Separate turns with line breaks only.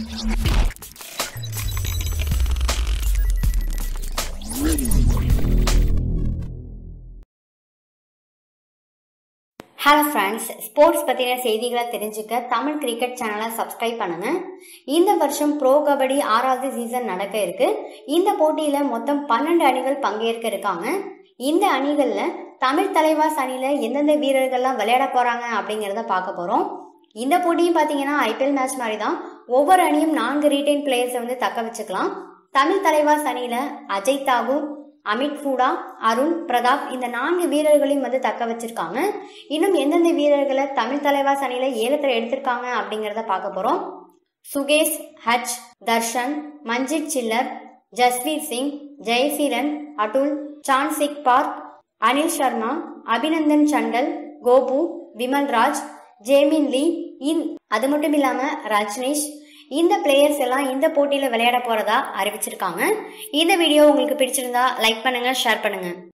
hello friends sports பற்றின செய்திகளை தெரிஞ்சுக்க தமிழ் கிரிக்கெட் சேனலை சப்ஸ்கிரைப் பண்ணுங்க இந்த வருஷம் ப்ரோ கபடி ஆறாவது சீசன் நடக்க இருக்கு இந்த போட்டியில் மொத்தம் பன்னெண்டு அணிகள் பங்கேற்க இருக்காங்க இந்த அணிகளில் தமிழ் தலைவாஸ் அணியில் எந்தெந்த வீரர்கள்லாம் விளையாட போகிறாங்க அப்படிங்கிறத பார்க்க போகிறோம் இந்த போட்டியும் பார்த்தீங்கன்னா ஐபிஎல் மேட்ச் மாதிரி தான் ஒவ்வொரு அணியும் நான்கு ரீட்டைன் பிளேயர்ஸை வந்து தக்க வச்சுக்கலாம் தமிழ் தலைவாஸ் அணியில் அஜய் தாகூர் அமித் ஹூடா அருண் பிரதாப் இந்த நான்கு வீரர்களையும் வந்து தக்க வச்சிருக்காங்க இன்னும் எந்தெந்த வீரர்களை தமிழ் தலைவாஸ் அணியில ஏலத்தில் எடுத்திருக்காங்க அப்படிங்கிறத பார்க்க போறோம் Sukesh H Darshan Manjeet Chhillar Jasvir Singh Jayaseelan Atul Chansik Park Anil Sharma Abhinandan Chandel Gopu Vimalraj Jaemin Lee இன் அது மட்டும் இல்லாம ரஜ்னீஷ் இந்த பிளேயர்ஸ் எல்லாம் இந்த போட்டியில விளையாட போறதா அறிவிச்சிருக்காங்க இந்த வீடியோ உங்களுக்கு பிடிச்சிருந்தா லைக் பண்ணுங்க ஷேர் பண்ணுங்க